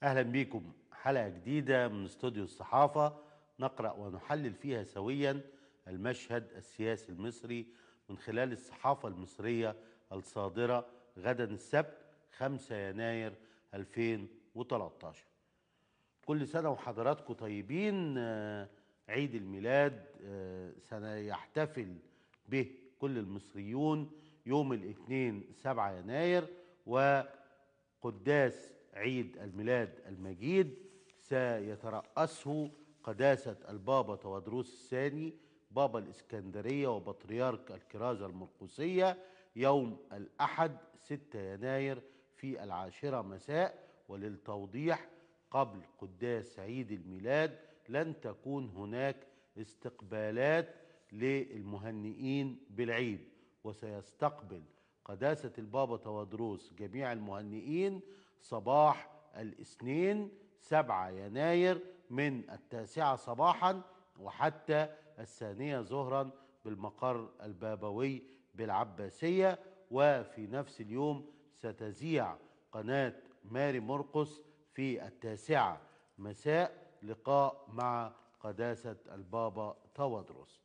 اهلا بيكم حلقه جديده من استوديو الصحافه نقرا ونحلل فيها سويا المشهد السياسي المصري من خلال الصحافه المصريه الصادره غدا السبت 5 يناير 2013 كل سنه وحضراتكم طيبين آه، عيد الميلاد آه، سيحتفل به كل المصريون يوم الاثنين 7 يناير وقداس عيد الميلاد المجيد سيترأسه قداسة البابا تودروس الثاني بابا الإسكندرية وبطريرك الكرازة المرقسية يوم الأحد 6 يناير في العاشرة مساء وللتوضيح قبل قداس عيد الميلاد لن تكون هناك استقبالات للمهنئين بالعيد وسيستقبل قداسة البابا تودروس جميع المهنئين صباح الاثنين 7 يناير من التاسعة صباحا وحتى الثانية ظهرا بالمقر البابوي بالعباسية وفي نفس اليوم ستذيع قناة ماري مرقس في التاسعة مساء لقاء مع قداسة البابا تودروس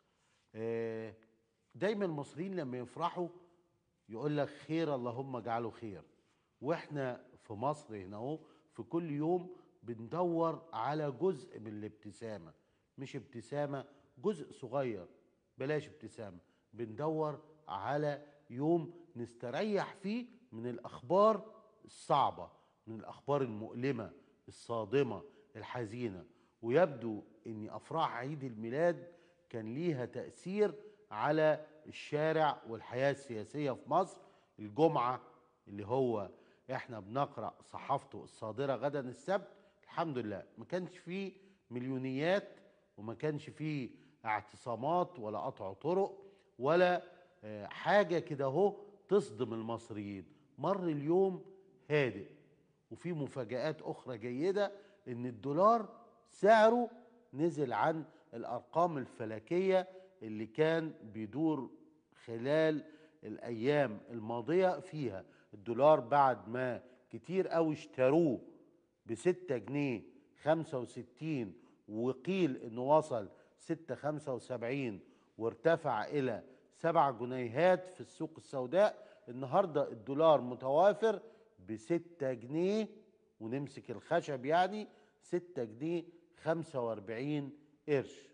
آه، دايما المصريين لما يفرحوا يقول لك خير اللهم اجعله خير واحنا في مصر هنا اهو في كل يوم بندور على جزء من الابتسامه مش ابتسامه جزء صغير بلاش ابتسامه بندور على يوم نستريح فيه من الاخبار الصعبه من الاخبار المؤلمه الصادمه الحزينه ويبدو ان افراح عيد الميلاد كان ليها تاثير على الشارع والحياه السياسيه في مصر الجمعه اللي هو احنا بنقرا صحافته الصادره غدا السبت الحمد لله ما كانش فيه مليونيات وما كانش فيه اعتصامات ولا قطع طرق ولا آه، حاجه كده اهو تصدم المصريين مر اليوم هادئ وفي مفاجآت أخرى جيدة إن الدولار سعره نزل عن الأرقام الفلكية اللي كان بيدور خلال الأيام الماضية فيها الدولار بعد ما كتير قوي اشتروه بستة جنيه خمسة وستين وقيل إنه وصل ستة خمسة وسبعين وارتفع إلى سبع جنيهات في السوق السوداء النهاردة الدولار متوافر بستة جنيه ونمسك الخشب يعني ستة جنيه خمسة واربعين قرش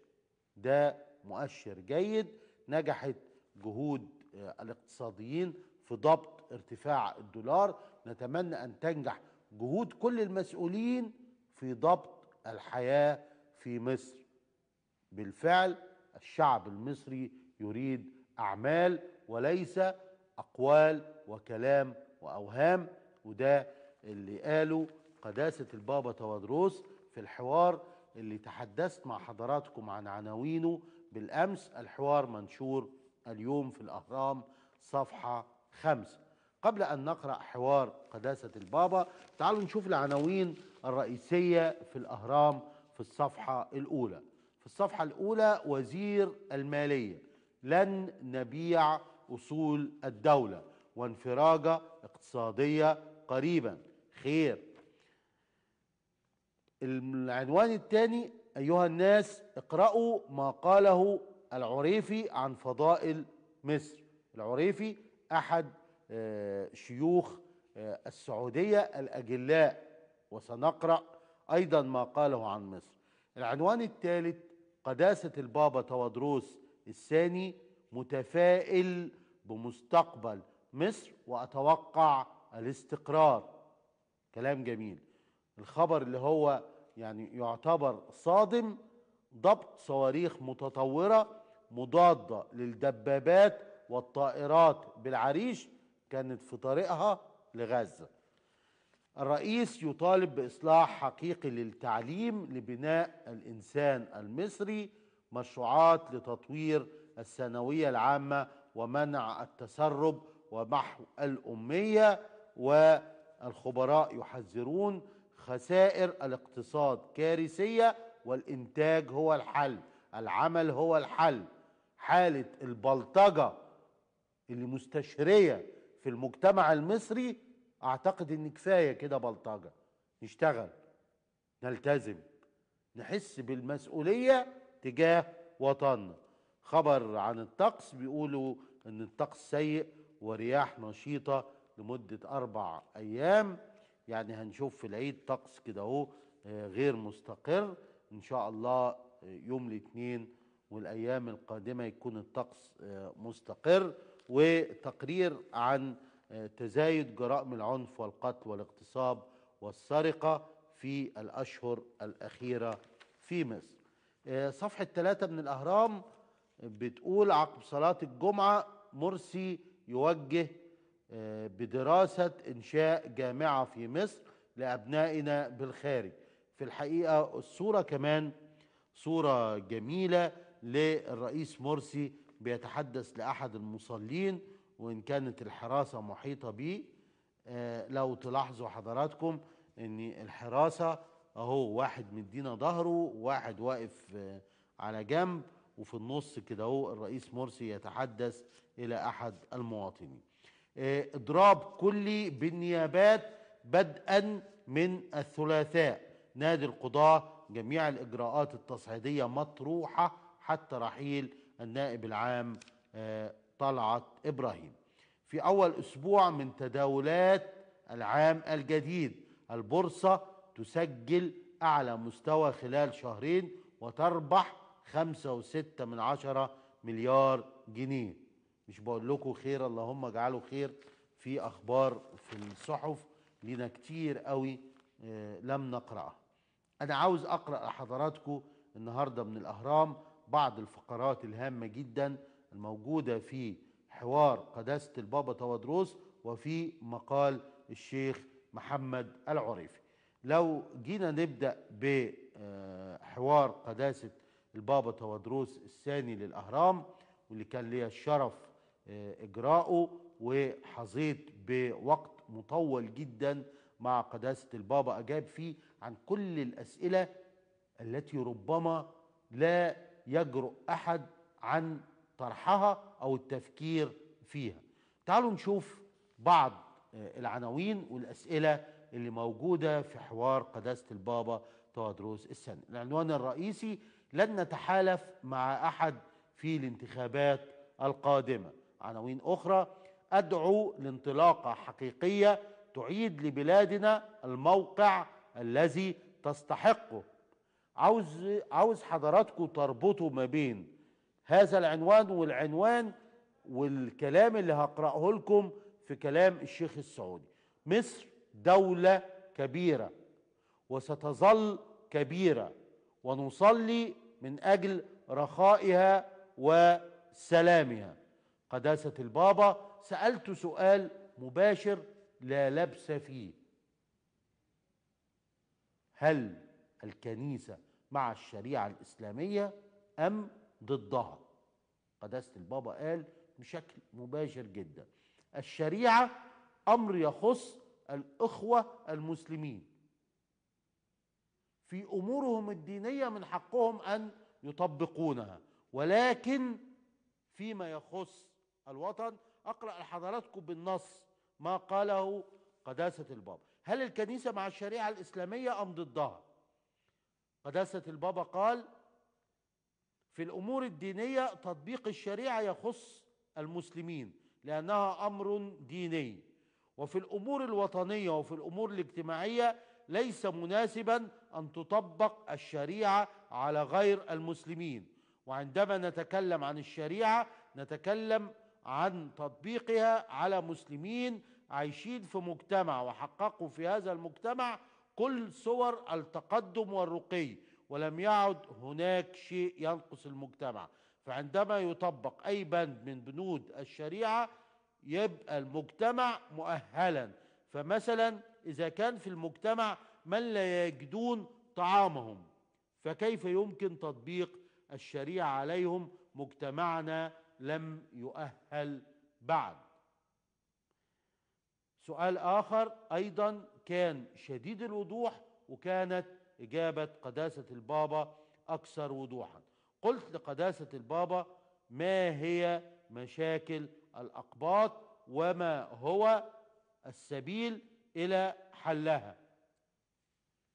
ده مؤشر جيد نجحت جهود آه، الاقتصاديين في ضبط ارتفاع الدولار نتمنى أن تنجح جهود كل المسؤولين في ضبط الحياة في مصر بالفعل الشعب المصري يريد أعمال وليس أقوال وكلام وأوهام وده اللي قاله قداسة البابا تودروس في الحوار اللي تحدثت مع حضراتكم عن عناوينه بالأمس الحوار منشور اليوم في الأهرام صفحة خمسة قبل أن نقرأ حوار قداسة البابا تعالوا نشوف العناوين الرئيسية في الأهرام في الصفحة الأولى في الصفحة الأولى وزير المالية لن نبيع أصول الدولة وانفراجة اقتصادية قريبا خير العنوان الثاني أيها الناس اقرأوا ما قاله العريفي عن فضائل مصر العريفي أحد آه، شيوخ آه، السعودية الأجلاء وسنقرأ أيضا ما قاله عن مصر العنوان الثالث قداسة البابا تودروس الثاني متفائل بمستقبل مصر وأتوقع الاستقرار كلام جميل الخبر اللي هو يعني يعتبر صادم ضبط صواريخ متطورة مضادة للدبابات والطائرات بالعريش كانت في طريقها لغزة الرئيس يطالب بإصلاح حقيقي للتعليم لبناء الإنسان المصري مشروعات لتطوير الثانوية العامة ومنع التسرب ومحو الأمية والخبراء يحذرون خسائر الاقتصاد كارثية والإنتاج هو الحل العمل هو الحل حالة البلطجة اللي مستشرية في المجتمع المصري أعتقد إن كفاية كده بلطجة نشتغل نلتزم نحس بالمسؤولية تجاه وطننا خبر عن الطقس بيقولوا ان الطقس سيء ورياح نشيطة لمدة أربع أيام يعني هنشوف في العيد طقس كده اهو آه، غير مستقر إن شاء الله آه، يوم الاثنين والأيام القادمة يكون الطقس آه، مستقر وتقرير عن آه، تزايد جرائم العنف والقتل والاغتصاب والسرقة في الأشهر الأخيرة في مصر آه، صفحة ثلاثة من الأهرام بتقول عقب صلاة الجمعة مرسي يوجه آه، بدراسة إنشاء جامعة في مصر لأبنائنا بالخارج في الحقيقة الصورة كمان صورة جميلة للرئيس مرسي بيتحدث لأحد المصلين وإن كانت الحراسة محيطة به آه، لو تلاحظوا حضراتكم ان الحراسة اهو واحد مدينا ظهره واحد واقف آه، على جنب وفي النص كده اهو الرئيس مرسي يتحدث الى احد المواطنين آه، اضراب كلي بالنيابات بدءا من الثلاثاء نادي القضاة جميع الاجراءات التصعيدية مطروحة حتى رحيل النائب العام آه، طلعت ابراهيم في اول اسبوع من تداولات العام الجديد البورصة تسجل اعلى مستوى خلال شهرين وتربح خمسة وستة من عشرة مليار جنيه مش بقول لكم خير اللهم اجعله خير في اخبار في الصحف لنا كتير قوي آه، لم نقرأها انا عاوز اقرأ لحضراتكم النهاردة من الاهرام بعض الفقرات الهامة جدا الموجودة في حوار قداسة البابا تودروس وفي مقال الشيخ محمد العريفي لو جينا نبدأ بحوار قداسة البابا تودروس الثاني للأهرام واللي كان ليا الشرف آه، إجراءه وحظيت بوقت مطول جدا مع قداسة البابا أجاب فيه عن كل الأسئلة التي ربما لا يجرؤ أحد عن طرحها أو التفكير فيها تعالوا نشوف بعض آه، العناوين والأسئلة اللي موجودة في حوار قداسة البابا تودروس السنة العنوان الرئيسي لن نتحالف مع أحد في الانتخابات القادمة عناوين أخرى أدعو لانطلاقة حقيقية تعيد لبلادنا الموقع الذي تستحقه عاوز عاوز حضراتكم تربطوا ما بين هذا العنوان والعنوان والكلام اللي هقرأه لكم في كلام الشيخ السعودي مصر دولة كبيرة وستظل كبيرة ونصلي من أجل رخائها وسلامها قداسة البابا سألت سؤال مباشر لا لبس فيه هل الكنيسة مع الشريعة الإسلامية أم ضدها قداسة البابا قال بشكل مباشر جدا الشريعة أمر يخص الإخوة المسلمين في أمورهم الدينية من حقهم أن يطبقونها ولكن فيما يخص الوطن أقرأ لحضراتكم بالنص ما قاله قداسة البابا هل الكنيسة مع الشريعة الإسلامية أم ضدها قداسة البابا قال في الأمور الدينية تطبيق الشريعة يخص المسلمين لأنها أمر ديني وفي الأمور الوطنية وفي الأمور الاجتماعية ليس مناسبا أن تطبق الشريعة على غير المسلمين وعندما نتكلم عن الشريعة نتكلم عن تطبيقها على مسلمين عايشين في مجتمع وحققوا في هذا المجتمع كل صور التقدم والرقي ولم يعد هناك شيء ينقص المجتمع فعندما يطبق أي بند من بنود الشريعة يبقى المجتمع مؤهلا فمثلا إذا كان في المجتمع من لا يجدون طعامهم فكيف يمكن تطبيق الشريعة عليهم مجتمعنا لم يؤهل بعد سؤال آخر أيضا كان شديد الوضوح وكانت إجابة قداسة البابا أكثر وضوحا قلت لقداسة البابا ما هي مشاكل الأقباط وما هو السبيل إلى حلها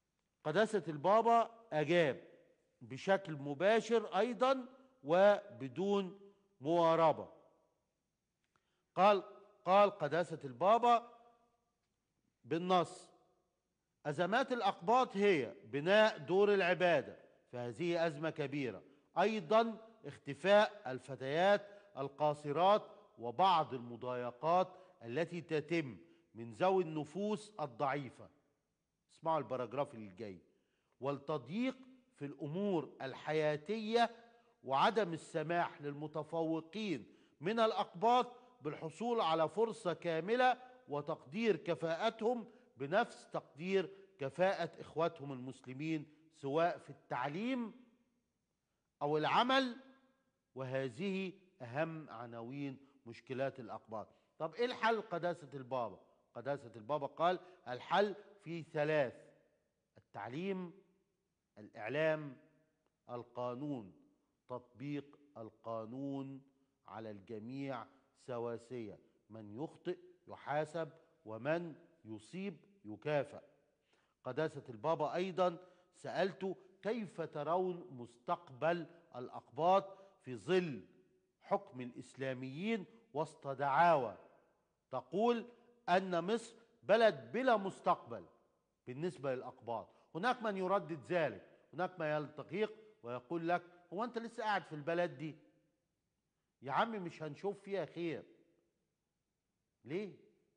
قداسة البابا أجاب بشكل مباشر أيضا وبدون مواربة قال قال قداسة البابا بالنص أزمات الأقباط هي بناء دور العبادة فهذه أزمة كبيرة أيضا اختفاء الفتيات القاصرات وبعض المضايقات التي تتم من ذوي النفوس الضعيفة اسمعوا البراجراف اللي جاي والتضييق في الأمور الحياتية وعدم السماح للمتفوقين من الأقباط بالحصول على فرصة كاملة وتقدير كفاءتهم بنفس تقدير كفاءة إخواتهم المسلمين سواء في التعليم أو العمل وهذه أهم عناوين مشكلات الأقباط طب إيه الحل قداسة البابا قداسة البابا قال الحل في ثلاث التعليم الإعلام القانون تطبيق القانون على الجميع سواسية من يخطئ يحاسب ومن يصيب يكافأ قداسة البابا أيضا سألت كيف ترون مستقبل الأقباط في ظل حكم الإسلاميين وسط دعاوى تقول أن مصر بلد بلا مستقبل بالنسبة للأقباط هناك من يردد ذلك هناك من يلتقيق ويقول لك هو أنت لسه قاعد في البلد دي يا عم مش هنشوف فيها خير ليه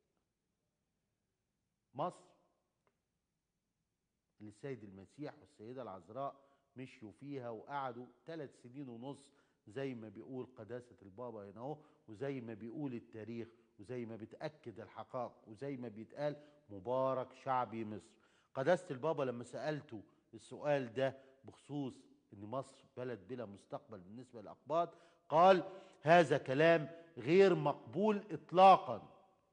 مصر اللي السيد المسيح والسيدة العذراء مشيوا فيها وقعدوا ثلاث سنين ونص زي ما بيقول قداسة البابا هنا اهو وزي ما بيقول التاريخ وزي ما بتأكد الحقائق وزي ما بيتقال مبارك شعبي مصر قداسة البابا لما سألته السؤال ده بخصوص ان مصر بلد بلا مستقبل بالنسبة للأقباط قال هذا كلام غير مقبول إطلاقا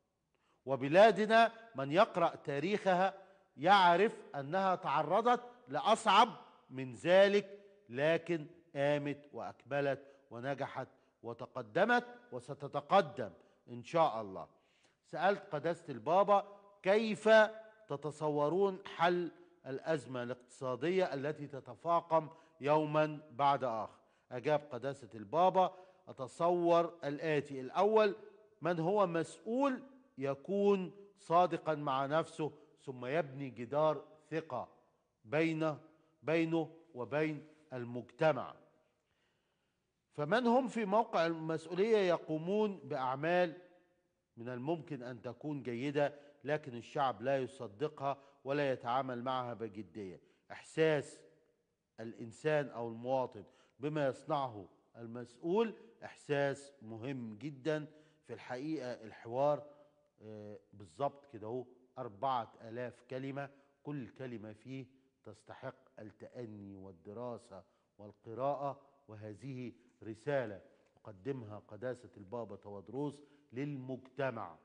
وبلادنا من يقرأ تاريخها يعرف أنها تعرضت لأصعب من ذلك لكن قامت وأكملت ونجحت وتقدمت وستتقدم إن شاء الله سألت قداسة البابا كيف تتصورون حل الأزمة الاقتصادية التي تتفاقم يوما بعد آخر أجاب قداسة البابا أتصور الآتي الأول من هو مسؤول يكون صادقا مع نفسه ثم يبني جدار ثقة بين بينه وبين المجتمع فمن هم في موقع المسؤولية يقومون بأعمال من الممكن أن تكون جيدة لكن الشعب لا يصدقها ولا يتعامل معها بجدية إحساس الإنسان أو المواطن بما يصنعه المسؤول إحساس مهم جدا في الحقيقة الحوار آه، بالظبط كده اهو أربعة آلاف كلمة كل كلمة فيه تستحق التأني والدراسة والقراءة وهذه رسالة يقدمها قداسة البابا تودروس للمجتمع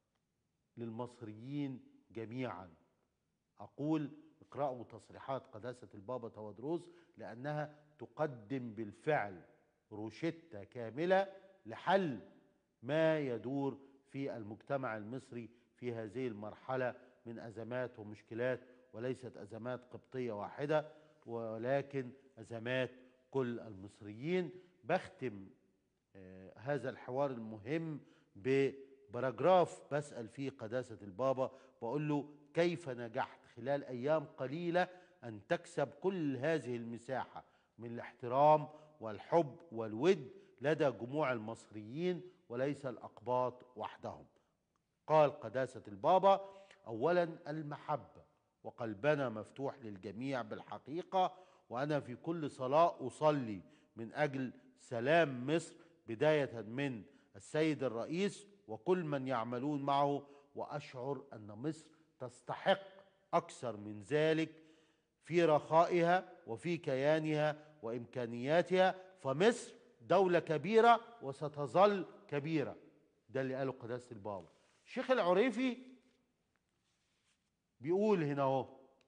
للمصريين جميعا أقول اقرأوا تصريحات قداسة البابا تودروس لأنها تقدم بالفعل روشتة كاملة لحل ما يدور في المجتمع المصري في هذه المرحلة من أزمات ومشكلات وليست أزمات قبطية واحدة ولكن أزمات كل المصريين بختم آه، هذا الحوار المهم ببراجراف بسأل فيه قداسة البابا بقول له كيف نجحت خلال أيام قليلة أن تكسب كل هذه المساحة من الاحترام والحب والود لدى جموع المصريين وليس الأقباط وحدهم قال قداسة البابا أولا المحبة وقلبنا مفتوح للجميع بالحقيقة وأنا في كل صلاة أصلي من أجل سلام مصر بداية من السيد الرئيس وكل من يعملون معه وأشعر أن مصر تستحق أكثر من ذلك في رخائها وفي كيانها وإمكانياتها فمصر دولة كبيرة وستظل كبيرة ده اللي قاله قداسة البابا الشيخ العريفي بيقول هنا اهو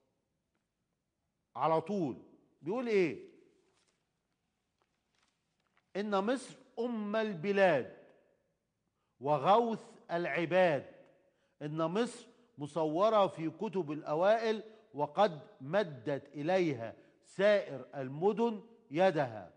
على طول بيقول ايه ان مصر ام البلاد وغوث العباد ان مصر مصوره في كتب الاوائل وقد مدت إليها سائر المدن يدها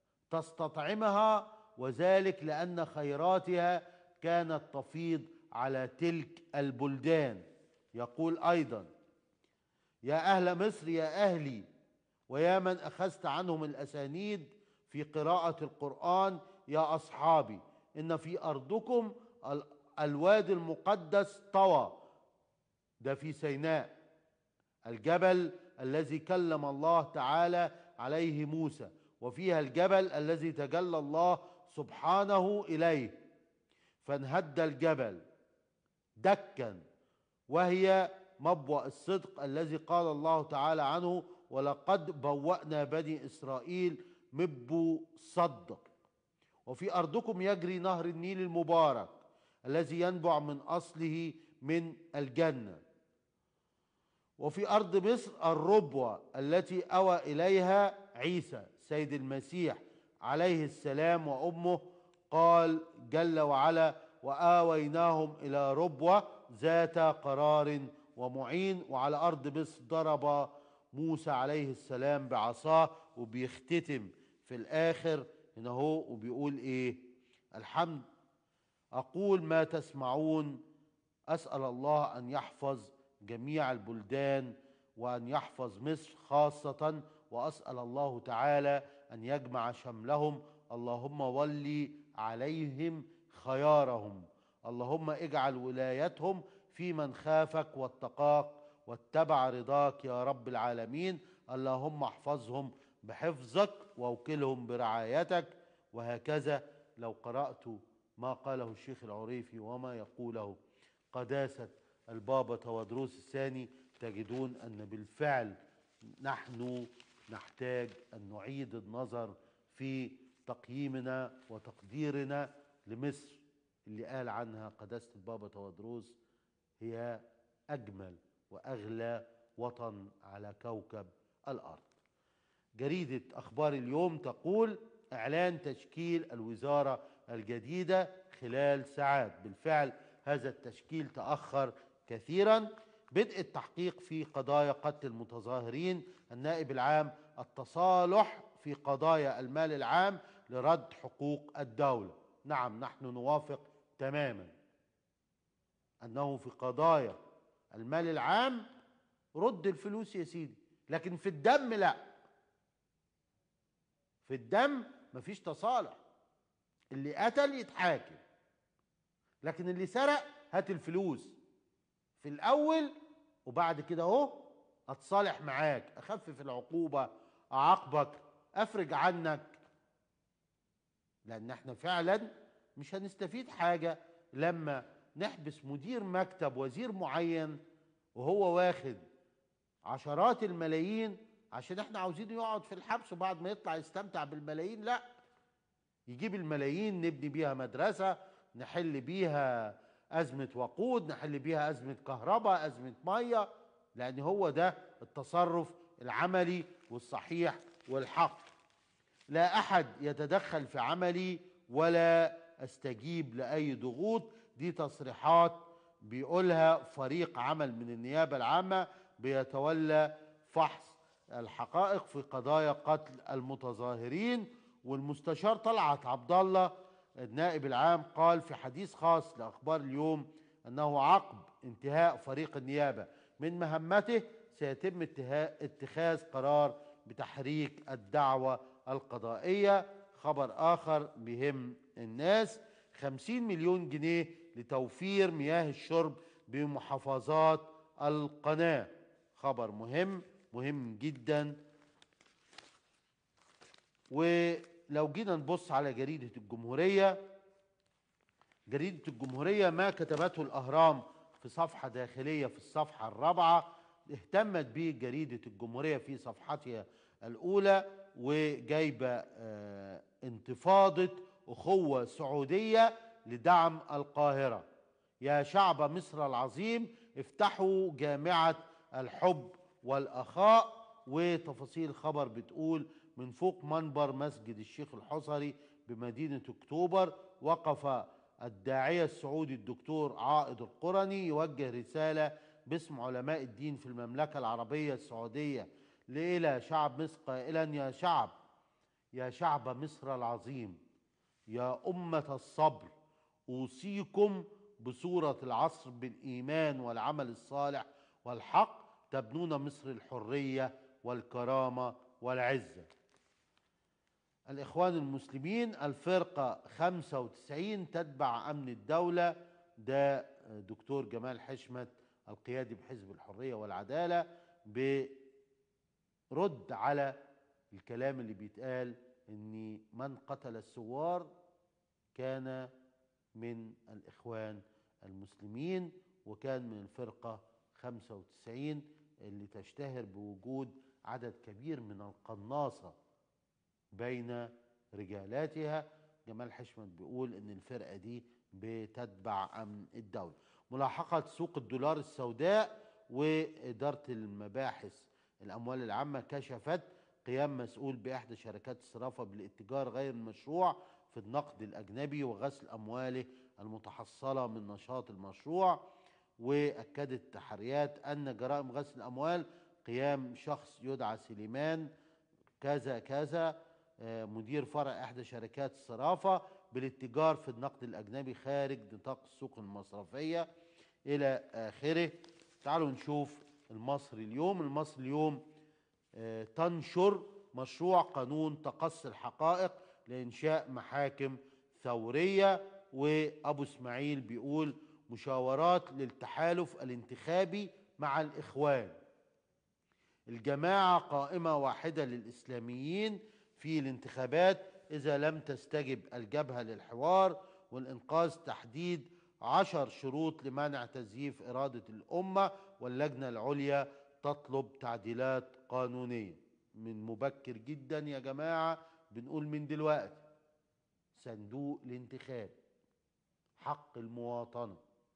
تستطعمها وذلك لأن خيراتها كانت تفيض على تلك البلدان يقول أيضا يا أهل مصر يا أهلي ويا من أخذت عنهم الأسانيد في قراءة القرآن يا أصحابي إن في أرضكم الوادي المقدس طوى ده في سيناء الجبل الذي كلم الله تعالى عليه موسى وفيها الجبل الذي تجلى الله سبحانه إليه فانهد الجبل دكا وهي مبوأ الصدق الذي قال الله تعالى عنه ولقد بوأنا بني إسرائيل مبو صدق وفي أرضكم يجري نهر النيل المبارك الذي ينبع من أصله من الجنة وفي أرض مصر الربوة التي أوى إليها عيسى سيد المسيح عليه السلام وأمه قال جل وعلا وآويناهم إلى ربوة ذات قرار ومعين وعلى أرض مصر ضرب موسى عليه السلام بعصاه وبيختتم في الآخر هنا هو وبيقول إيه الحمد أقول ما تسمعون أسأل الله أن يحفظ جميع البلدان وأن يحفظ مصر خاصة وأسأل الله تعالى أن يجمع شملهم اللهم ولي عليهم خيارهم اللهم اجعل ولايتهم في من خافك واتقاك واتبع رضاك يا رب العالمين اللهم احفظهم بحفظك واوكلهم برعايتك وهكذا لو قرأت ما قاله الشيخ العريفي وما يقوله قداسة البابا تودروس الثاني تجدون أن بالفعل نحن نحتاج أن نعيد النظر في تقييمنا وتقديرنا لمصر اللي قال عنها قداسة البابا تودروس هي أجمل وأغلى وطن على كوكب الأرض جريدة أخبار اليوم تقول إعلان تشكيل الوزارة الجديدة خلال ساعات بالفعل هذا التشكيل تأخر كثيرا بدء التحقيق في قضايا قتل المتظاهرين النائب العام التصالح في قضايا المال العام لرد حقوق الدولة نعم نحن نوافق تماما أنه في قضايا المال العام رد الفلوس يا سيدي لكن في الدم لا في الدم مفيش تصالح اللي قتل يتحاكم لكن اللي سرق هات الفلوس في الاول وبعد كده اهو اتصالح معاك اخفف العقوبه اعاقبك افرج عنك لان احنا فعلا مش هنستفيد حاجه لما نحبس مدير مكتب وزير معين وهو واخد عشرات الملايين عشان احنا عاوزين يقعد في الحبس وبعد ما يطلع يستمتع بالملايين لا يجيب الملايين نبني بيها مدرسة نحل بيها أزمة وقود نحل بيها أزمة كهرباء أزمة مية لأن هو ده التصرف العملي والصحيح والحق لا أحد يتدخل في عملي ولا أستجيب لأي ضغوط دي تصريحات بيقولها فريق عمل من النيابة العامة بيتولى فحص الحقائق في قضايا قتل المتظاهرين والمستشار طلعت عبد الله النائب العام قال في حديث خاص لاخبار اليوم انه عقب انتهاء فريق النيابه من مهمته سيتم اتخاذ قرار بتحريك الدعوه القضائيه خبر اخر بهم الناس 50 مليون جنيه لتوفير مياه الشرب بمحافظات القناه خبر مهم مهم جدا ولو جينا نبص على جريدة الجمهورية جريدة الجمهورية ما كتبته الأهرام في صفحة داخلية في الصفحة الرابعة اهتمت به جريدة الجمهورية في صفحتها الأولى وجايبة اه انتفاضة أخوة سعودية لدعم القاهرة يا شعب مصر العظيم افتحوا جامعة الحب والأخاء وتفاصيل الخبر بتقول من فوق منبر مسجد الشيخ الحصري بمدينة أكتوبر وقف الداعية السعودي الدكتور عائد القرني يوجه رسالة باسم علماء الدين في المملكة العربية السعودية إلى شعب مصر قائلا يا شعب يا شعب مصر العظيم يا أمة الصبر أوصيكم بصورة العصر بالإيمان والعمل الصالح والحق تبنون مصر الحرية والكرامة والعزة الإخوان المسلمين الفرقة 95 تتبع أمن الدولة ده دكتور جمال حشمت القيادي بحزب الحرية والعدالة برد على الكلام اللي بيتقال ان من قتل الثوار كان من الإخوان المسلمين وكان من الفرقة 95 اللي تشتهر بوجود عدد كبير من القناصة بين رجالاتها جمال حشمت بيقول ان الفرقة دي بتتبع أمن الدولة ملاحقة سوق الدولار السوداء وإدارة المباحث الأموال العامة كشفت قيام مسؤول بإحدى شركات الصرافة بالاتجار غير المشروع في النقد الأجنبي وغسل أمواله المتحصلة من نشاط المشروع وأكدت التحريات أن جرائم غسل الأموال قيام شخص يدعى سليمان كذا كذا مدير فرع إحدى شركات الصرافة بالاتجار في النقد الأجنبي خارج نطاق السوق المصرفية إلى آخره تعالوا نشوف المصري اليوم المصري اليوم تنشر مشروع قانون تقصي الحقائق لإنشاء محاكم ثورية وأبو إسماعيل بيقول مشاورات للتحالف الانتخابي مع الإخوان الجماعة قائمة واحدة للإسلاميين في الانتخابات إذا لم تستجب الجبهة للحوار والإنقاذ تحديد عشر شروط لمنع تزييف إرادة الأمة واللجنة العليا تطلب تعديلات قانونية من مبكر جدا يا جماعة بنقول من دلوقتي صندوق الانتخاب حق المواطنة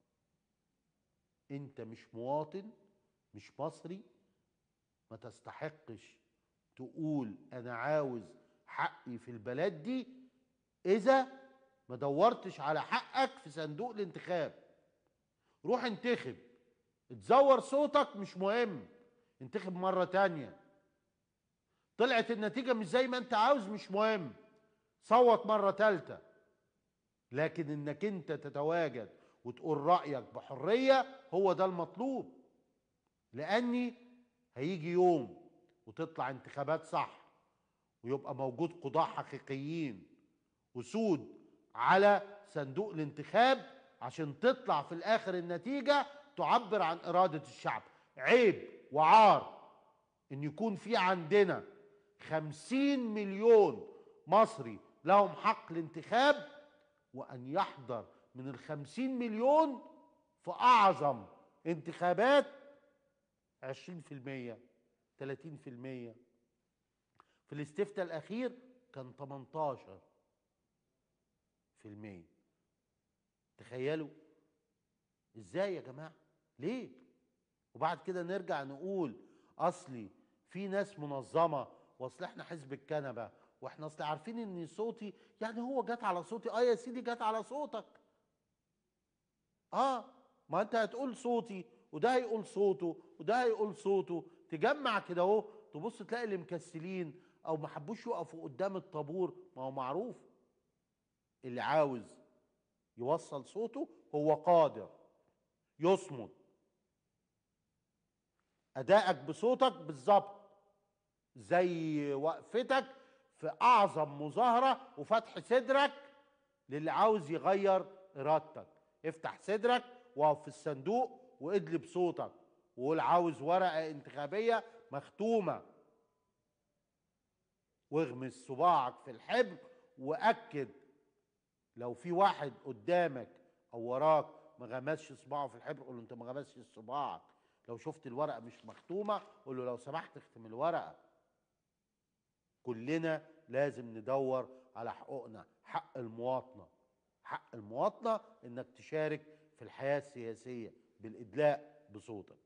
انت مش مواطن مش مصري ما تستحقش تقول انا عاوز حقي في البلد دي اذا ما دورتش على حقك في صندوق الانتخاب روح انتخب تزور صوتك مش مهم انتخب مرة تانية طلعت النتيجة مش زي ما انت عاوز مش مهم صوت مرة تالتة لكن انك انت تتواجد وتقول رأيك بحرية هو ده المطلوب لاني هيجي يوم وتطلع انتخابات صح ويبقى موجود قضاة حقيقيين وسود على صندوق الانتخاب عشان تطلع في الاخر النتيجة تعبر عن ارادة الشعب عيب وعار ان يكون في عندنا خمسين مليون مصري لهم حق الانتخاب وان يحضر من الخمسين مليون في اعظم انتخابات عشرين في المية تلاتين في المية في الاستفتاء الاخير كان 18 في المية تخيلوا ازاي يا جماعة ليه وبعد كده نرجع نقول اصلي في ناس منظمة واصل احنا حزب الكنبة واحنا اصل عارفين ان صوتي يعني هو جت على صوتي اه يا سيدي جت على صوتك اه ما انت هتقول صوتي وده هيقول صوته وده هيقول صوته تجمع كده اهو تبص تلاقي اللي مكسلين او ما حبوش يقفوا قدام الطابور ما هو معروف اللي عاوز يوصل صوته هو قادر يصمد ادائك بصوتك بالظبط زي وقفتك في اعظم مظاهره وفتح صدرك للي عاوز يغير ارادتك افتح صدرك واقف في الصندوق وادلي بصوتك وقول عاوز ورقه انتخابيه مختومه واغمس صباعك في الحبر واكد لو في واحد قدامك او وراك ما غمسش صباعه في الحبر قول له انت ما غمسش صباعك لو شفت الورقه مش مختومه قول له لو سمحت اختم الورقه كلنا لازم ندور على حقوقنا حق المواطنه حق المواطنه انك تشارك في الحياه السياسيه بالادلاء بصوتك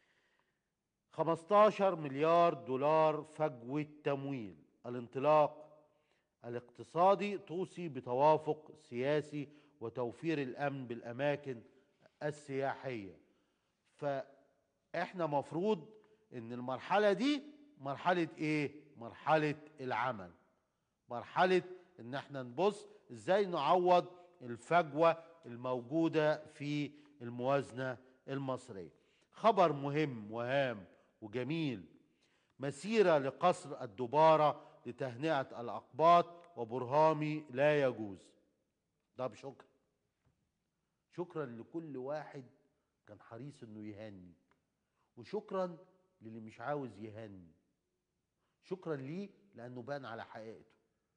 15 مليار دولار فجوه تمويل الانطلاق الاقتصادي توصي بتوافق سياسي وتوفير الامن بالاماكن السياحيه احنا مفروض ان المرحلة دي مرحلة ايه مرحلة العمل مرحلة ان احنا نبص ازاي نعوض الفجوة الموجودة في الموازنة المصرية خبر مهم وهام وجميل مسيرة لقصر الدبارة لتهنئة الأقباط وبرهامي لا يجوز ده بشكر شكرا لكل واحد كان حريص انه يهني وشكرا للي مش عاوز يهني شكرا ليه لانه بان على حقيقته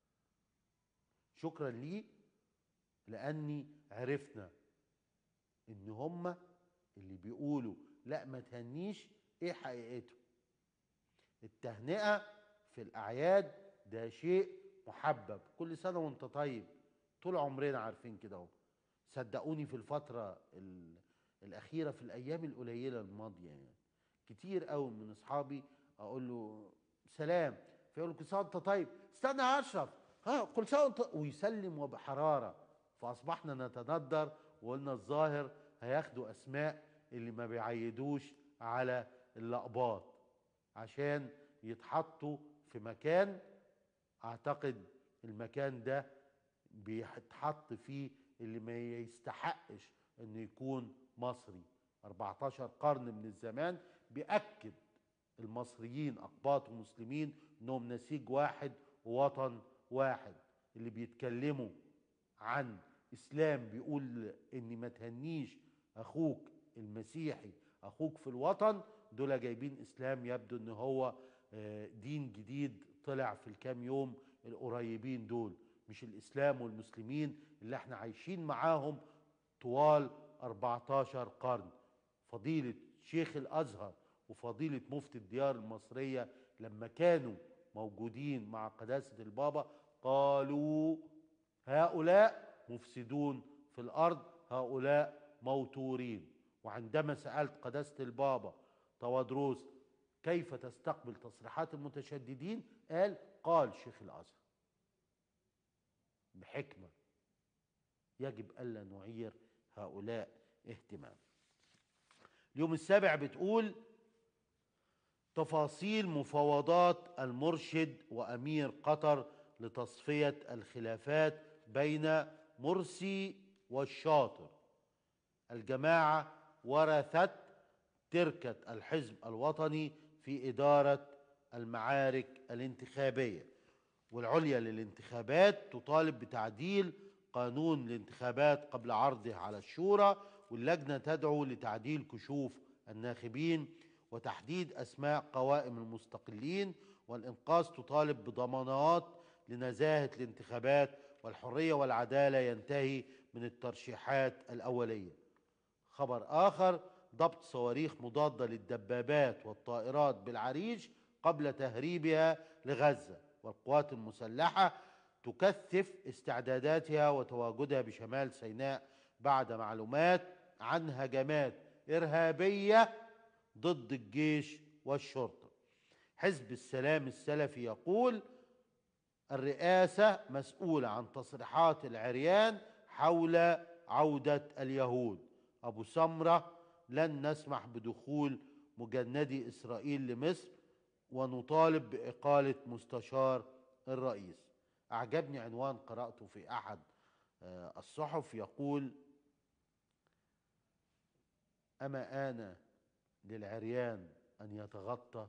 شكرا ليه لاني عرفنا ان هما اللي بيقولوا لا ما تهنيش ايه حقيقته التهنئه في الاعياد ده شيء محبب كل سنه وانت طيب طول عمرنا عارفين كده اهو صدقوني في الفتره ال- الاخيره في الايام القليله الماضيه يعني كتير قوي من اصحابي اقول له سلام فيقول له كل سنه وانت طيب استنى يا اشرف ها كل سنه وانت ويسلم وبحراره فاصبحنا نتندر وقلنا الظاهر هياخدوا اسماء اللي ما بيعيدوش على اللقبات عشان يتحطوا في مكان اعتقد المكان ده بيتحط فيه اللي ما يستحقش انه يكون مصري 14 قرن من الزمان بيأكد المصريين أقباط ومسلمين انهم نسيج واحد ووطن واحد اللي بيتكلموا عن اسلام بيقول ان ما تهنيش اخوك المسيحي اخوك في الوطن دول جايبين اسلام يبدو ان هو آه، دين جديد طلع في الكام يوم القريبين دول مش الاسلام والمسلمين اللي احنا عايشين معاهم طوال 14 قرن فضيلة شيخ الازهر وفضيلة مفتي الديار المصرية لما كانوا موجودين مع قداسة البابا قالوا هؤلاء مفسدون في الارض هؤلاء موتورين وعندما سالت قداسه البابا توادروس كيف تستقبل تصريحات المتشددين قال قال شيخ الازهر بحكمه يجب الا نعير هؤلاء اهتمام اليوم السابع بتقول تفاصيل مفاوضات المرشد وامير قطر لتصفيه الخلافات بين مرسي والشاطر الجماعه ورثت تركه الحزب الوطني في اداره المعارك الانتخابيه والعليا للانتخابات تطالب بتعديل قانون الانتخابات قبل عرضه على الشورى واللجنه تدعو لتعديل كشوف الناخبين وتحديد اسماء قوائم المستقلين والانقاذ تطالب بضمانات لنزاهه الانتخابات والحريه والعداله ينتهي من الترشيحات الاوليه. خبر اخر ضبط صواريخ مضاده للدبابات والطائرات بالعريش قبل تهريبها لغزه والقوات المسلحه تكثف استعداداتها وتواجدها بشمال سيناء بعد معلومات عن هجمات ارهابيه ضد الجيش والشرطه. حزب السلام السلفي يقول الرئاسة مسؤولة عن تصريحات العريان حول عودة اليهود أبو سمرة لن نسمح بدخول مجندي إسرائيل لمصر ونطالب بإقالة مستشار الرئيس أعجبني عنوان قرأته في أحد آه، الصحف يقول أما آن للعريان أن يتغطى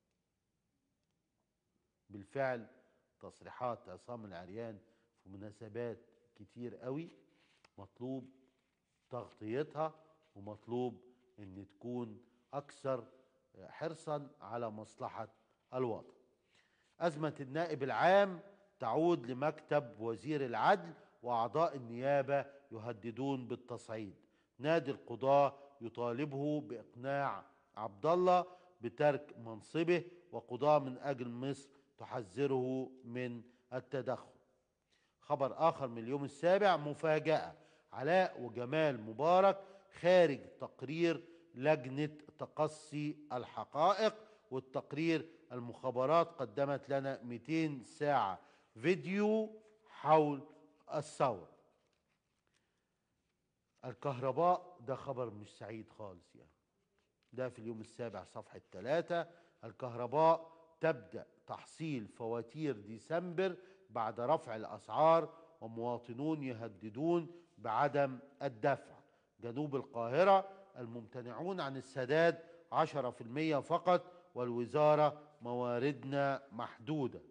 بالفعل تصريحات عصام العريان في مناسبات كتير قوي مطلوب تغطيتها ومطلوب ان تكون اكثر حرصا على مصلحة الوطن أزمة النائب العام تعود لمكتب وزير العدل وأعضاء النيابة يهددون بالتصعيد نادي القضاة يطالبه بإقناع عبد الله بترك منصبه وقضاة من أجل مصر تحذره من التدخل خبر آخر من اليوم السابع مفاجأة علاء وجمال مبارك خارج تقرير لجنة تقصي الحقائق والتقرير المخابرات قدمت لنا 200 ساعة فيديو حول الثورة الكهرباء ده خبر مش سعيد خالص يعني ده في اليوم السابع صفحة ثلاثة الكهرباء تبدأ تحصيل فواتير ديسمبر بعد رفع الأسعار ومواطنون يهددون بعدم الدفع جنوب القاهرة الممتنعون عن السداد 10% فقط والوزارة مواردنا محدودة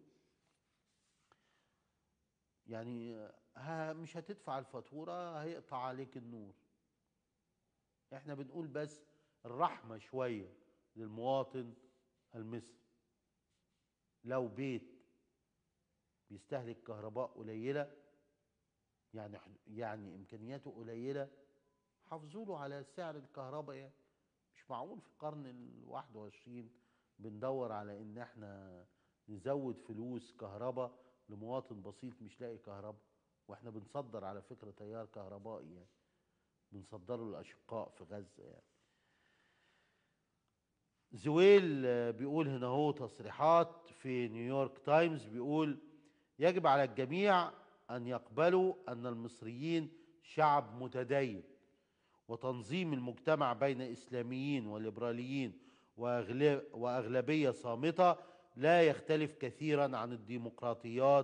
يعني ها مش هتدفع الفاتورة هيقطع عليك النور احنا بنقول بس الرحمة شوية للمواطن المصري لو بيت بيستهلك كهرباء قليلة يعني يعني امكانياته قليلة حافظوا له على سعر الكهرباء يعني مش معقول في القرن الواحد وعشرين بندور على ان احنا نزود فلوس كهرباء لمواطن بسيط مش لاقي كهرباء واحنا بنصدر على فكرة تيار كهربائي يعني بنصدره للاشقاء في غزة يعني زويل بيقول هنا هو تصريحات في نيويورك تايمز بيقول يجب على الجميع ان يقبلوا ان المصريين شعب متدين وتنظيم المجتمع بين اسلاميين وليبراليين واغلبيه صامته لا يختلف كثيرا عن الديمقراطيات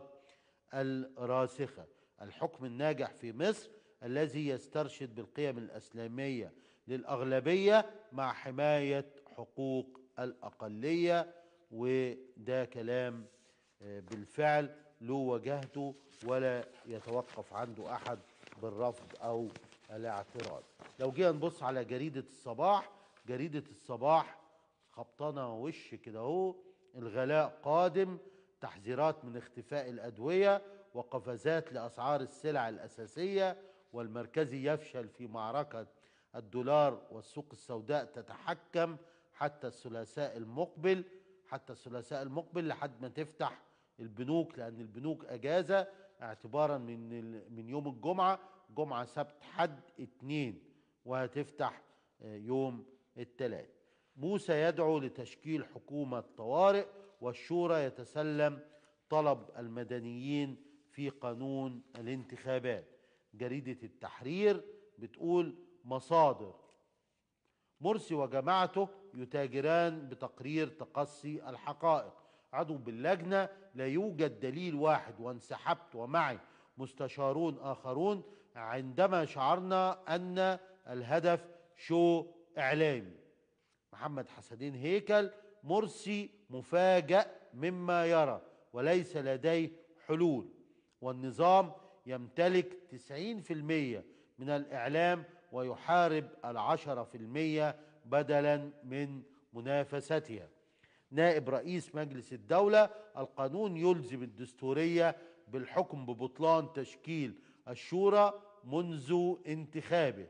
الراسخه الحكم الناجح في مصر الذي يسترشد بالقيم الاسلاميه للاغلبيه مع حمايه حقوق الاقليه وده كلام بالفعل له وجهته ولا يتوقف عنده احد بالرفض او الاعتراض لو جينا نبص على جريده الصباح جريده الصباح خبطانه وش كده اهو الغلاء قادم تحذيرات من اختفاء الادويه وقفزات لاسعار السلع الاساسيه والمركزي يفشل في معركه الدولار والسوق السوداء تتحكم حتى الثلاثاء المقبل حتى الثلاثاء المقبل لحد ما تفتح البنوك لان البنوك اجازه اعتبارا من من يوم الجمعه جمعه سبت حد اتنين وهتفتح يوم الثلاث موسى يدعو لتشكيل حكومه طوارئ والشورى يتسلم طلب المدنيين في قانون الانتخابات جريده التحرير بتقول مصادر مرسي وجماعته يتاجران بتقرير تقصي الحقائق عضو باللجنة لا يوجد دليل واحد وانسحبت ومعي مستشارون آخرون عندما شعرنا أن الهدف شو إعلامي محمد حسدين هيكل مرسي مفاجأ مما يرى وليس لديه حلول والنظام يمتلك 90% من الإعلام ويحارب العشرة في المية بدلا من منافستها نائب رئيس مجلس الدولة القانون يلزم الدستورية بالحكم ببطلان تشكيل الشورى منذ انتخابه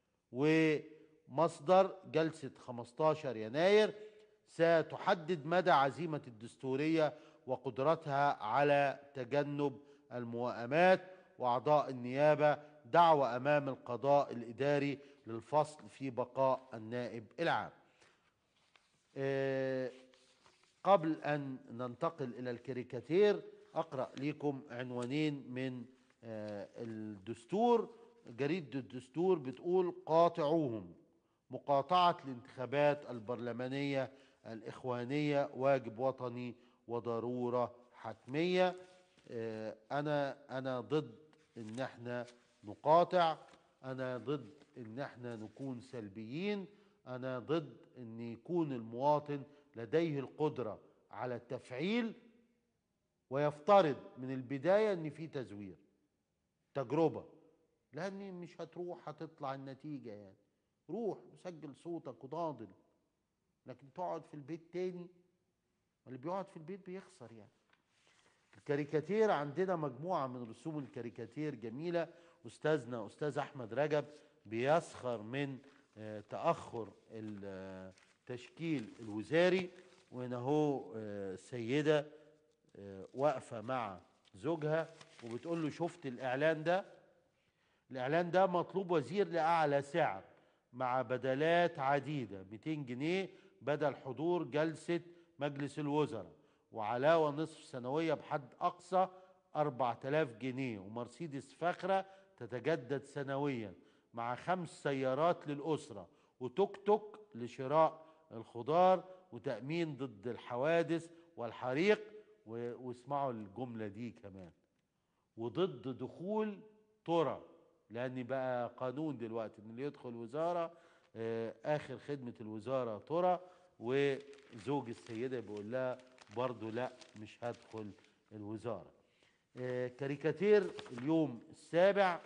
ومصدر جلسة 15 يناير ستحدد مدى عزيمة الدستورية وقدرتها على تجنب الموائمات وأعضاء النيابة دعوة أمام القضاء الإداري للفصل في بقاء النائب العام أه قبل أن ننتقل إلى الكاريكاتير أقرأ لكم عنوانين من أه الدستور جريدة الدستور بتقول قاطعوهم مقاطعة الانتخابات البرلمانية الإخوانية واجب وطني وضرورة حتمية أه أنا أنا ضد إن احنا نقاطع انا ضد ان احنا نكون سلبيين انا ضد ان يكون المواطن لديه القدرة على التفعيل ويفترض من البداية ان في تزوير تجربة لان مش هتروح هتطلع النتيجة يعني روح وسجل صوتك وضاضل لكن تقعد في البيت تاني اللي بيقعد في البيت بيخسر يعني الكاريكاتير عندنا مجموعة من رسوم الكاريكاتير جميلة أستاذنا أستاذ أحمد رجب بيسخر من تأخر التشكيل الوزاري وهنا هو سيدة واقفة مع زوجها وبتقول له شفت الإعلان ده الإعلان ده مطلوب وزير لأعلى سعر مع بدلات عديدة 200 جنيه بدل حضور جلسة مجلس الوزراء وعلاوة نصف سنوية بحد أقصى 4000 جنيه ومرسيدس فاخرة تتجدد سنويا مع خمس سيارات للأسرة وتوك توك لشراء الخضار وتأمين ضد الحوادث والحريق و- واسمعوا الجملة دي كمان وضد دخول ترى لان بقى قانون دلوقتي ان اللي يدخل وزاره آه، اخر خدمه الوزاره ترى وزوج السيده بيقول لها برضو لا مش هدخل الوزاره آه، كاريكاتير اليوم السابع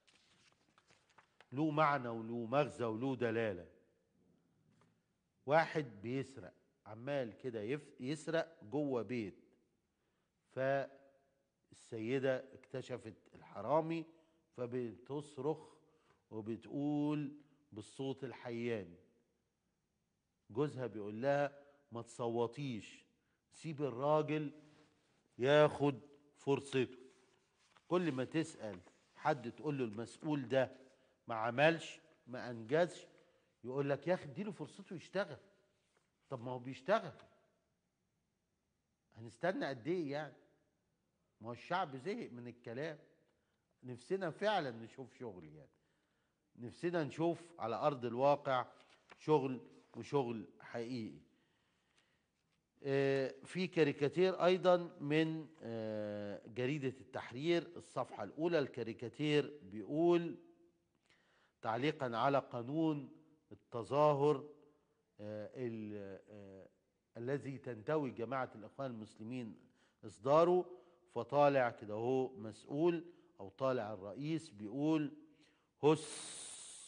له معنى وله مغزى وله دلاله واحد بيسرق عمال كده يف- يسرق جوه بيت فالسيدة اكتشفت الحرامي فبتصرخ وبتقول بالصوت الحياني جوزها بيقول لها ما تصوتيش سيب الراجل ياخد فرصته كل ما تسأل حد تقول له المسؤول ده ما عملش ما انجزش يقول لك يا اخي اديله فرصته يشتغل طب ما هو بيشتغل هنستنى قد ايه يعني ما هو الشعب زهق من الكلام نفسنا فعلا نشوف شغل يعني نفسنا نشوف على ارض الواقع شغل وشغل حقيقي آه، في كاريكاتير ايضا من آه، جريده التحرير الصفحه الاولى الكاريكاتير بيقول تعليقا على قانون التظاهر آه، ال- آه، الذي تنتوي جماعه الاخوان المسلمين اصداره فطالع كده هو مسؤول او طالع الرئيس بيقول هس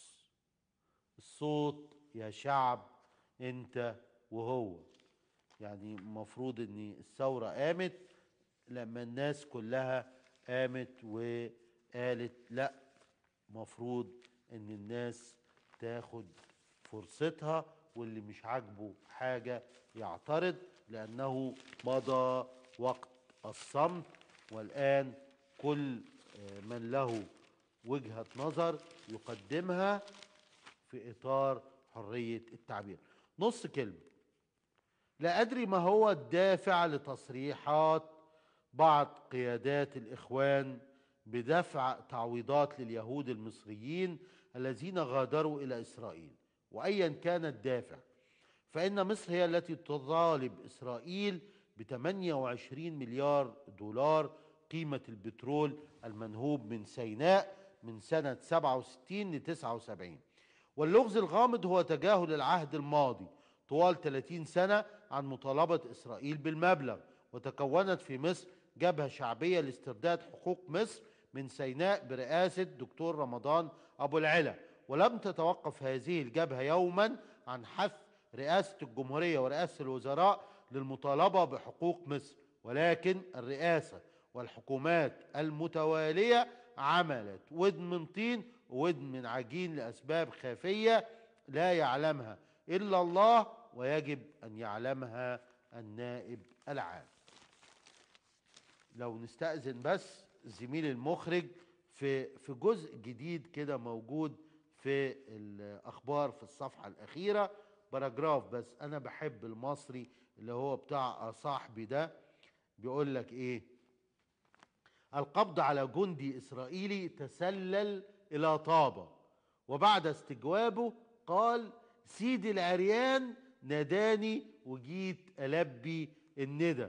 الصوت يا شعب انت وهو يعني المفروض ان الثوره قامت لما الناس كلها قامت وقالت لا مفروض ان الناس تاخد فرصتها واللي مش عاجبه حاجه يعترض لانه مضى وقت الصمت والان كل آه، من له وجهه نظر يقدمها في اطار حريه التعبير نص كلمه لا ادري ما هو الدافع لتصريحات بعض قيادات الاخوان بدفع تعويضات لليهود المصريين الذين غادروا الى اسرائيل وايا كان الدافع فان مصر هي التي تطالب اسرائيل ب 28 مليار دولار قيمه البترول المنهوب من سيناء من سنه 67 ل 79 واللغز الغامض هو تجاهل العهد الماضي طوال 30 سنة عن مطالبة إسرائيل بالمبلغ وتكونت في مصر جبهة شعبية لاسترداد حقوق مصر من سيناء برئاسة دكتور رمضان أبو العلا ولم تتوقف هذه الجبهة يوما عن حث رئاسة الجمهورية ورئاسة الوزراء للمطالبة بحقوق مصر ولكن الرئاسة والحكومات المتوالية عملت ودن من طين وودن من عجين لأسباب خافية لا يعلمها إلا الله ويجب أن يعلمها النائب العام لو نستأذن بس زميل المخرج في في جزء جديد كده موجود في الأخبار في الصفحة الأخيرة باراجراف بس أنا بحب المصري اللي هو بتاع صاحبي ده بيقول لك إيه القبض على جندي إسرائيلي تسلل إلى طابة وبعد استجوابه قال سيدي العريان ناداني وجيت ألبي الندى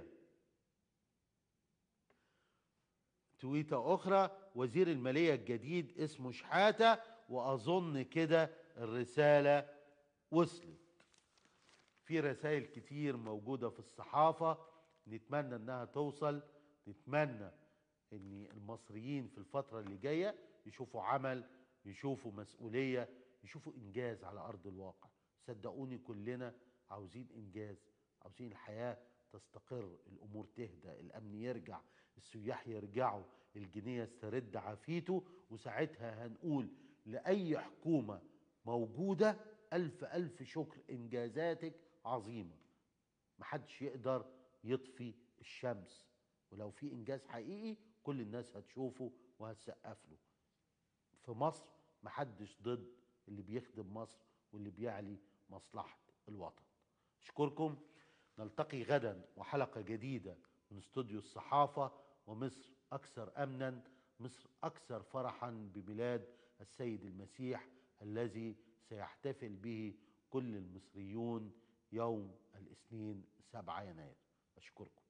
تويتة أخرى وزير المالية الجديد اسمه شحاتة وأظن كده الرسالة وصلت في رسائل كتير موجودة في الصحافة نتمنى انها توصل نتمنى ان المصريين في الفترة اللي جاية يشوفوا عمل يشوفوا مسؤولية يشوفوا انجاز على ارض الواقع صدقوني كلنا عاوزين انجاز عاوزين الحياة تستقر الامور تهدى الامن يرجع السياح يرجعوا الجنيه يسترد عافيته وساعتها هنقول لاي حكومه موجوده الف الف شكر انجازاتك عظيمه محدش يقدر يطفي الشمس ولو في انجاز حقيقي كل الناس هتشوفه وهتسقف له في مصر محدش ضد اللي بيخدم مصر واللي بيعلي مصلحه الوطن اشكركم نلتقي غدا وحلقه جديده من استوديو الصحافه ومصر اكثر امنا مصر اكثر فرحا بميلاد السيد المسيح الذي سيحتفل به كل المصريون يوم الاثنين 7 يناير أشكركم